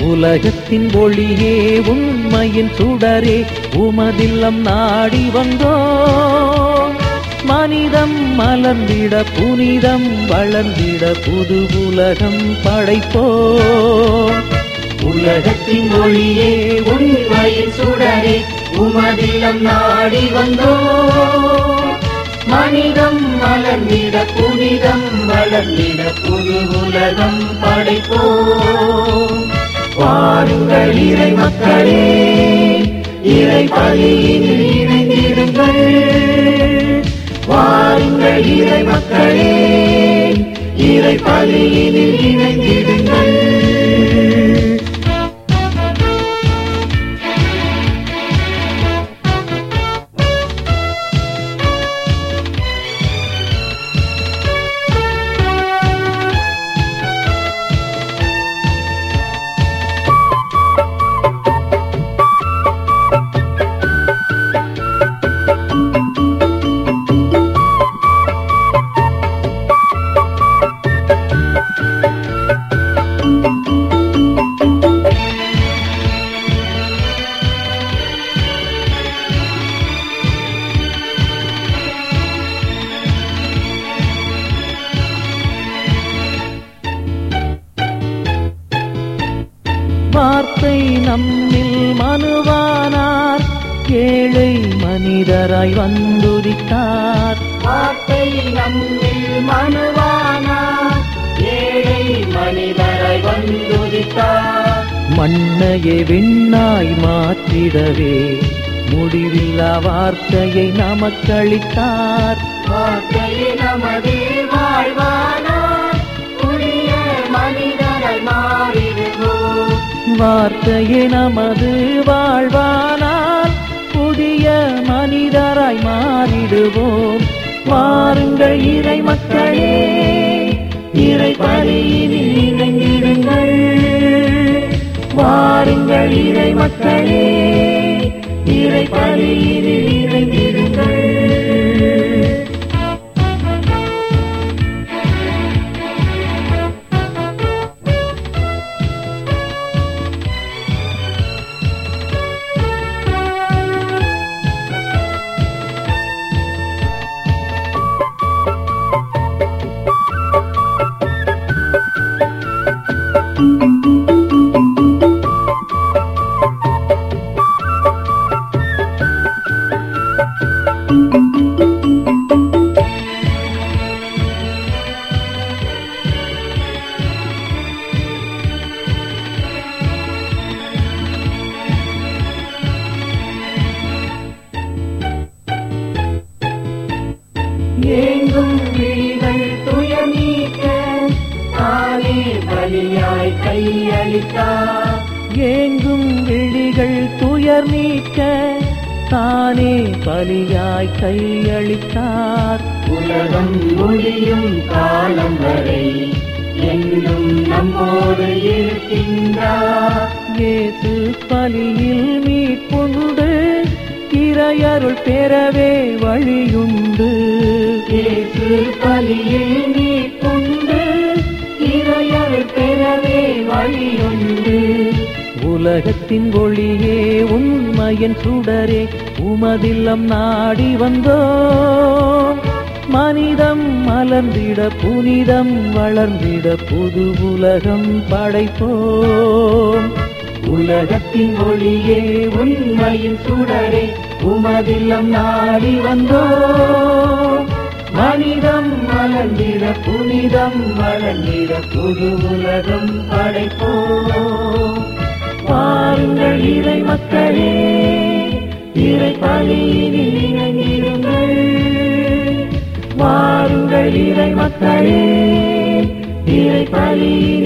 உலகத்தின் ஒளியே உண்மையின் சுடரே உமதில்லம் நாடி வந்தோம் மனிதம் மலர்ந்திட புனிதம் வளர்ந்திட புது உலகம் படைப்போம் உலகத்தின் ஒளியே உண்மையின் சுடரே உமதிலம் நாடி வந்தோ மனிதம் மலர்ந்திட புனிதம் வளர்ந்திட புது உலகம் படைப்போ வாருங்கள் இறை மக்களே இறை பலியினில் இணைந்திடுங்கள் வாருங்கள் இறை மக்களே இறை பலியினில் இணைந்திடுங்கள் வார்த்தை நம்மில் மனுவானார் ஏழை மனிதராய் வந்துதித்தார் வார்த்தை நம்மில் மனுவானார் ஏழை மனிதராய் வந்துதித்தார் மண்ணையே விண்ணாய் மாற்றிடவே முடிவில்லா வார்த்தையை நமக்களித்தார் வார்த்தையை நமது வாழ்வானார் புதிய மனிதராய் மாறிடுவோம் வார்த்தையே நமது வாழ்வானால் புதிய மனிதராய் மாறிடுவோம் வாருங்கள் இறை மக்களே இறை பலியினில் இணைந்திடுங்கள் வாருங்கள் இறை மக்களே இறை பலியினில் இணைந்திடுங்கள் ஏங்கும் விழிகள் துயர் நீக்க தானே பலியாய் கையளித்தார் ஏங்கும் விழிகள் துயர் நீக்க தானே பலியாய் கையளித்தார் உலகம் ஒளியும் காலம் வரை என்றும் நம்மோடு இருக்கின்றார் இயேசு பலியில் மீட்புண்டு இறையருள் பெறவே வழியுண்டு இயேசு பலியில் மீட்புண்டு இறையர் பெறவே வழியுண்டு உலகத்தின் ஒளியே உண்மையின் சுடரே உமதில்லம் நாடி வந்தோம் மனிதம் மலர்ந்திட புனிதம் வளர்ந்திட புது உலகம் படைப்போம் உலகத்தின் ஒளியே உண்மையின் சுடரே உமதில்லம் நாடி வந்தோ மனிதம் மலர்ந்திட புனிதம் வளர்ந்திட புது உலகம் படைப்போ பாருங்கள் இறை மக்களே இறை பலியினில் இணைந்திருங்கள் வாருங்கள் இறை மக்களே இறை பலியினில்